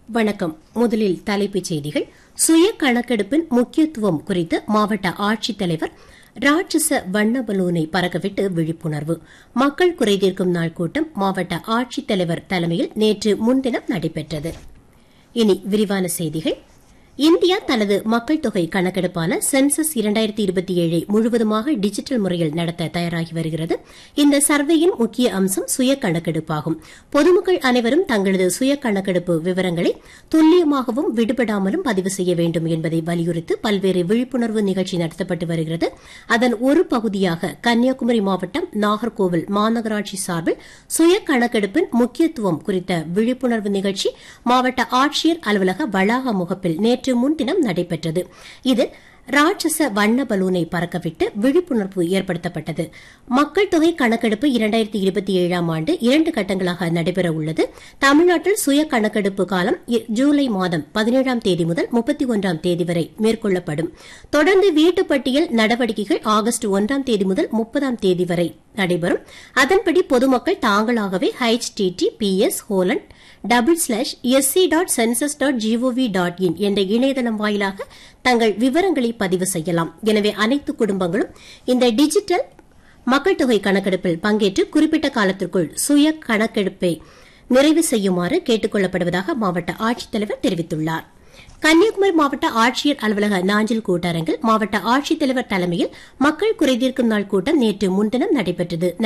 வணக்கம் முதலில் தலைப்புச் செய்திகள் சுய கணக்கெடுப்பின் முக்கியத்துவம் குறித்து மாவட்ட ஆட்சித்தலைவர் ராட்சச வண்ண பலூனை பறக்கவிட்டு விழிப்புணர்வு மக்கள் குறைதீர்க்கும் நாள் கூட்டம் மாவட்ட ஆட்சித்தலைவர் தலைமையில் நேற்று முன்தினம் நடைபெற்றது இனி விரிவான செய்திகள் இந்தியா தனது மக்கள் தொகை கணக்கெடுப்பான சென்சஸ் இரண்டாயிரத்தி இருபத்தி ஏழை முழுவதுமாக டிஜிட்டல் முறையில் நடத்த தயாராகி வருகிறது இந்த சர்வேயின் முக்கிய அம்சம் சுய கணக்கெடுப்பாகும் பொதுமக்கள் அனைவரும் தங்களது சுய கணக்கெடுப்பு விவரங்களை துல்லியமாகவும் விடுபடாமலும் பதிவு செய்ய வேண்டும் என்பதை வலியுறுத்தி பல்வேறு விழிப்புணர்வு நிகழ்ச்சி நடத்தப்பட்டு வருகிறது அதன் ஒரு பகுதியாக கன்னியாகுமரி மாவட்டம் நாகர்கோவில் மாநகராட்சி சார்பில் சுய கணக்கெடுப்பின் முக்கியத்துவம் குறித்த விழிப்புணர்வு நிகழ்ச்சி மாவட்ட ஆட்சியர் அலுவலக வளாக முகப்பில் நேற்று முன்தினம் நடைபெற்றது இதில் ராட்சச வண்ண பலூனை பறக்கவிட்டு விழிப்புணர்வு ஏற்படுத்தப்பட்டது மக்கள் தொகை கணக்கெடுப்பு இரண்டாயிரத்தி இருபத்தி ஏழாம் ஆண்டு இரண்டு கட்டங்களாக நடைபெற உள்ளது தமிழ்நாட்டில் சுய கணக்கெடுப்பு காலம் ஜூலை மாதம் பதினேழாம் தேதி முதல் முப்பத்தி ஒன்றாம் தேதி வரை மேற்கொள்ளப்படும் தொடர்ந்து வீட்டுப்பட்டியல் நடவடிக்கைகள் ஆகஸ்ட் ஒன்றாம் தேதி முதல் முப்பதாம் தேதி வரை நடைபெறும் அதன்படி பொதுமக்கள் தாங்களாகவே ஹெச்டிடி பிஎஸ் ஹோலண்ட் double slash SC dot census dot GOV dot in என்ற இணையதளம் வாயிலாக தங்கள் விவரங்களை பதிவு செய்யலாம் எனவே அனைத்து குடும்பங்களும் இந்த டிஜிட்டல் மக்கள் தொகை கணக்கெடுப்பில் பங்கேற்று குறிப்பிட்ட காலத்திற்குள் சுய கணக்கெடுப்பை நிறைவு செய்யுமாறு கேட்டுக் கொள்ளப்படுவதாக மாவட்ட ஆட்சித்தலைவர் தெரிவித்துள்ளார் கன்னியாகுமரி மாவட்ட ஆட்சியர் அலுவலக நாஞ்சில் கூட்டரங்கில் மாவட்ட ஆட்சித்தலைவர் தலைமையில் மக்கள் குறைதீர்க்கும் நாள் கூட்டம் நேற்று முன்தினம் நடைபெற்றது